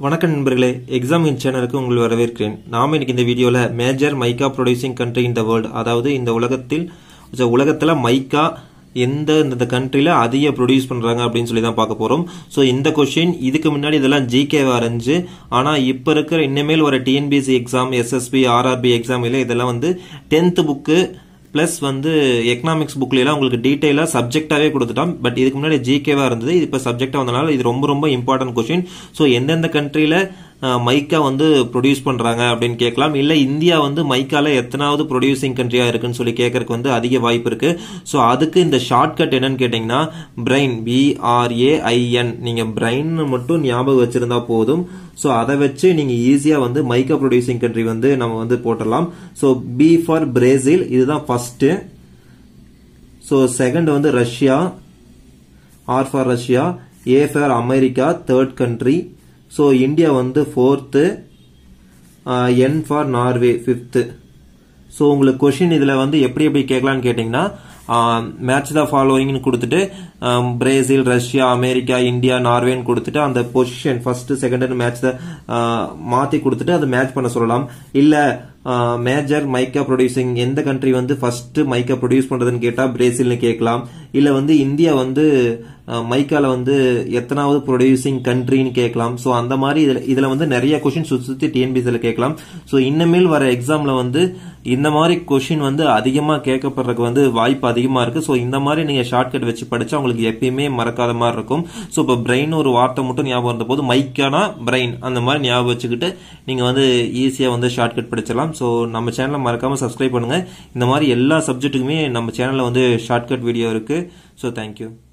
வணக்கம் நண்பர்களே எக்ஸாம் இன் சேனலுக்கு உங்களை வரவேற்கிறேன் நாம் இன்னைக்கு இந்த வீடியோவில் major mica producing country in the world அதாவது இந்த உலகத்தில் so, உலகத்தில் மைக்கா எந்த இந்த கண்ட்ரியில் அதிக ப்ரொடியூஸ் பண்ணுறாங்க அப்படின்னு சொல்லி தான் பார்க்க போகிறோம் ஸோ இந்த கொஷின் இதுக்கு முன்னாடி இதெல்லாம் ஜிகே வரைஞ்சு ஆனால் இப்போ இருக்கிற இனிமேல் வர TNPSC exam SSB RRB exam இல்லை இதெல்லாம் வந்து டென்த் புக்கு ப்ளஸ் வந்து எக்கனாமிக்ஸ் புக்லாம் உங்களுக்கு டீட்டெயிலாக சப்ஜெக்டாகவே கொடுத்துட்டோம் பட் இதுக்கு முன்னாடி ஜிகேவாக இருந்தது இது இப்போ சப்ஜெக்டாக வந்தனால இது ரொம்ப ரொம்ப இம்பார்ட்டன்ட் கொஷின் ஸோ எந்தெந்த கண்ட்ரியில் மைக்கா வந்து ப்ரொடியூஸ் பண்ணுறாங்க அப்படின்னு கேட்கலாம் இல்லை இந்தியா வந்து மைக்கால எத்தனாவது ப்ரொடியூசிங் கண்ட்ரியாக இருக்குன்னு சொல்லி கேட்கறதுக்கு வந்து அதிக வாய்ப்பு இருக்கு ஸோ அதுக்கு இந்த ஷார்ட்கட் என்னன்னு கேட்டிங்கன்னா பிரைன் பிஆர்ஏஐஎன் நீங்கள் பிரைன் மட்டும் ஞாபகம் வச்சிருந்தா போதும் ஸோ அதை வச்சு நீங்கள் ஈஸியாக வந்து மைக்கா ப்ரொடியூசிங் கண்ட்ரி வந்து நம்ம வந்து போட்டுடலாம் ஸோ பி ஃபார் பிரேசில் இதுதான் ஃபர்ஸ்ட் ஸோ செகண்ட் வந்து Russia R for Russia A for America third country so India வந்து fourth N for Norway fifth so உங்களுக்கு கொஷின் இதில் வந்து எப்படி எப்படி கேட்கலான்னு கேட்டிங்கன்னா மேட்ச் த ஃபாலோயிங்னு கொடுத்துட்டு பிரேசில் ரஷ்யா அமெரிக்கா இந்தியா நார்வேன்னு கொடுத்துட்டு அந்த position first second match the மாற்றி கொடுத்துட்டு அதை மேட்ச் பண்ண சொல்லலாம் இல்லை மேஜர் மைக்கா ப்ரொடியூசிங் எந்த கண்ட்ரி வந்து ஃபர்ஸ்ட் மைக்கா ப்ரொடியூஸ் பண்றதுன்னு கேட்டா பிரேசில்னு கேட்கலாம் இல்ல வந்து இந்தியா வந்து மைக்கால வந்து எத்தனாவது ப்ரொடியூசிங் கண்ட்ரின்னு கேட்கலாம் ஸோ அந்த மாதிரி இதுல இதுல வந்து நிறைய கொஷின் சுத்தி சுத்தி டிஎன்பிசில கேட்கலாம் ஸோ இன்னமேல் வர எக்ஸாம்ல வந்து இந்த மாதிரி கொஷின் வந்து அதிகமா கேட்கப்படுறதுக்கு வந்து வாய்ப்பு அதிகமா இருக்கு ஸோ இந்த மாதிரி நீங்க ஷார்ட்கட் வச்சு படிச்சா உங்களுக்கு எப்பயுமே மறக்காத மாதிரி இருக்கும் ஸோ இப்போ பிரெயின் ஒரு வார்த்தை மட்டும் ஞாபகம் இருந்த போது மைக்கானா பிரெயின் அந்த மாதிரி ஞாபகம் வச்சுக்கிட்டு நீங்க வந்து ஈஸியா வந்து ஷார்ட்கட் படிச்சிடலாம் ஸோ நம்ம சேனலை மறக்காம சப்ஸ்கிரைப் பண்ணுங்க இந்த மாதிரி எல்லா சப்ஜெக்ட்டுக்குமே நம்ம சேனல்ல வந்து ஷார்ட்கட் வீடியோ இருக்கு ஸோ தேங்க்யூ